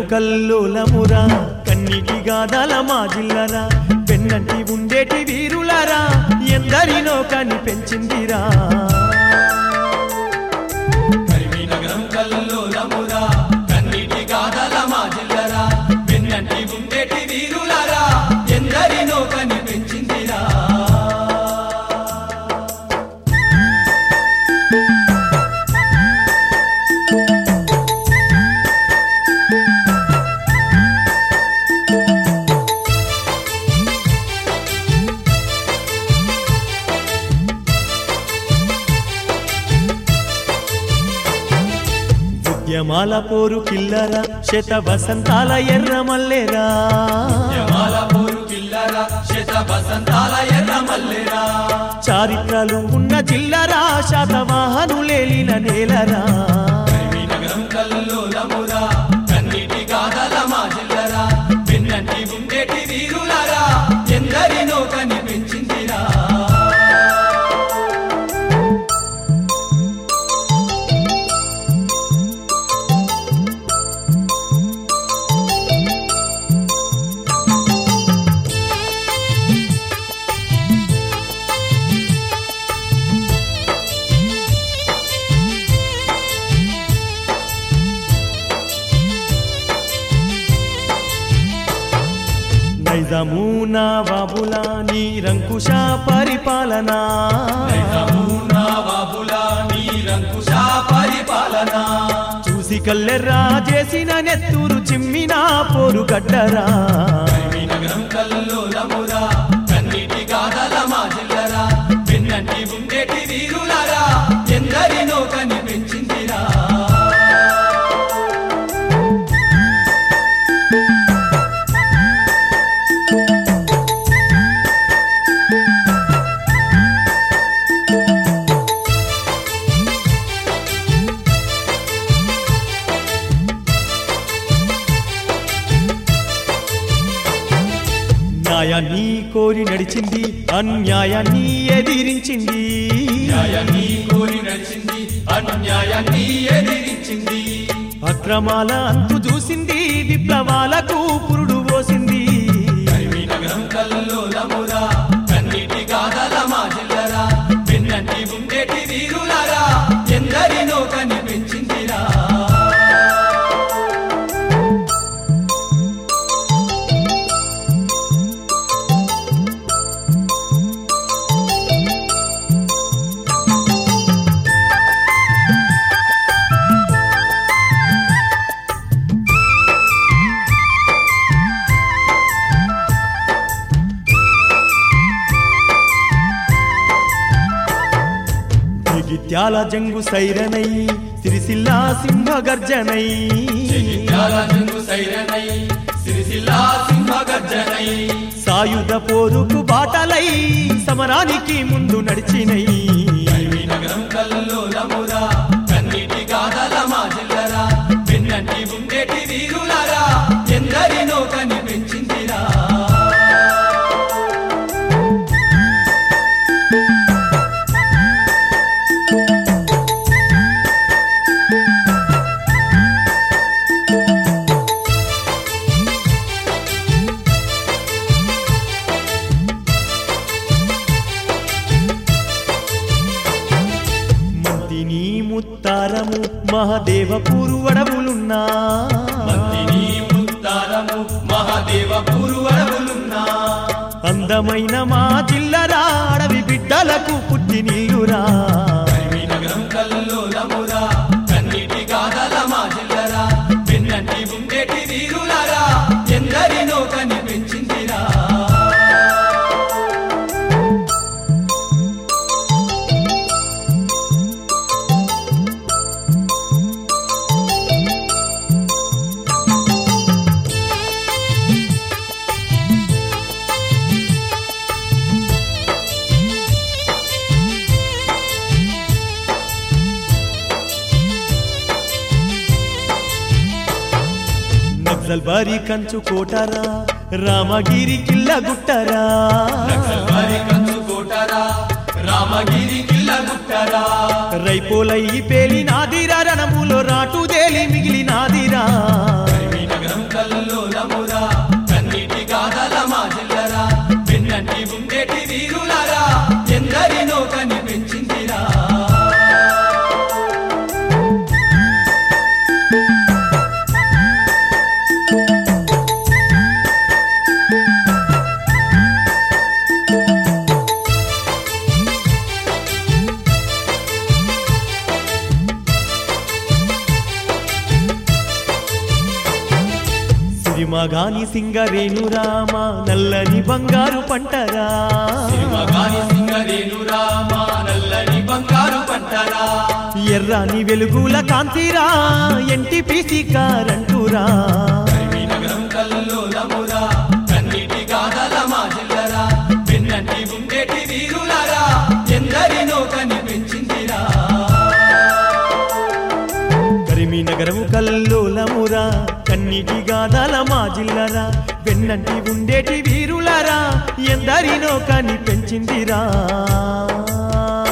కల్లోలమురా కన్నిటి గాదాల మా జిల్లరా పెన్నంటి ఉండేటి వీరులరా ఎందరినో కని పెంచిందిరా కరిమీనగరం కల్లోలమురా కన్నీటి గాథల మా జిల్లరా వెన్నంటి ఉండేటి వీరులారా ఎందరినో కనిపించిందిరా ఉద్యమాల పోరు కిల్లరా శత వసంతాల ఎర్ర మల్లెరా యమాల పోరు కిల్లరా శత వసంతాల ఎర్ర మల్లెరా చారిత్రలు ఉన్న జిల్లరా శాతవాహనులేలిన నేలరా కరిమీనగరం కల్లోలమురా కన్నీటి గాథల మా జిల్లరా వెన్నంటి ఉండేటి వీరులారా ఎందరినో కనిపించిందిరా నైజాము నా బాబులా నీ రంకుశ పరిపాలన నైజామునా బాబులా నీ రంకుశ పరిపాలన చూసి కల్లెర్రా చేసిన నెత్తూరు చిమ్మిన పోరు గడ్డరా కరిమీనగరం కల్లోలమురా కన్నీటి గాథల మా జిల్లరా వెన్నంటి ఉండేటి వీరులారా ఎందరినో కనిపించిందిరా న్యాయాన్ని కోరి నడిచింది అన్యాయాన్ని ఎదిరించింది న్యాయాన్ని కోరి నడిచింది అన్యాయాన్ని ఎదిరించింది అక్రమాల అంతు చూసింది విప్లవాలకు పురుడు పోసింది కరిమీనగరం కల్లోలమురా కన్నీటి గాథల మా జిల్లరా వెన్నంటి ఉండేటి వీరులారా ఎందరినో కనిపించిందిరా జగిత్యాల జంగు సైరనై సిరిసిల్ల సింహ గర్జనై జగిత్యాలజంగు సైరనై సిరిసిల్ల సింహ గర్జనై సాయుధ పోరుకు బాటలై సమరానికి ముందు నడిచినై కరిమీ నగరం కల్లోలమురా కన్నీటి గాథల మా జిల్లరా వెన్నంటి ఉండేటి వీరులారా ఎందరినో కనిపించిందిరా మంతిని ముత్తారము మహదేవ పూర్వడవులున్నా మంతిని ముత్తారము మహాదేవ పూర్వడవులున్నా అందమైన మా జిల్లరా అడవి బిడ్డలకు పుట్టినిల్లురా కరిమీ నగరం కల్లోలమురా కన్నీటి గాథల మా జిల్లరా వెన్నంటి ఉండేటి వీరులారా ఎందరినో కనిపించిందిరా నక్సల్ బారి కంచు కోటరా రామగిరి కిల్ల గుట్టరా నక్సల్బారి కంచు కోటరా రామగిరి కిల్ల గుట్టరా రైపోలయ్యి పేలి నాదిరా రణములో రాటుదేలి మిగిలి నాదిరా కరిమీ నగరం సిరిమగాని సింగరేణురా మా నల్లని బంగారు పంటరా శివగాని సింగరేణురా మా నల్లని బంగారు పంటరా ఎర్రాని వెలుగుల కాంతిరా ఎన్టీపీసీ కారంటురా కరిమి నగరం కల్లోలమురా కన్నీటి గాథల మా జిల్లరా వెన్నంటి ఉండేటి వీరులరా ఎందరినో కనిపించిందిరా కరిమి నగరము కల్లోలమురా కన్నీటి గాదాల మా జిల్లరా వెన్నంటి ఉండేటి వీరులరా ఎందరినో కని పెంచిందిరా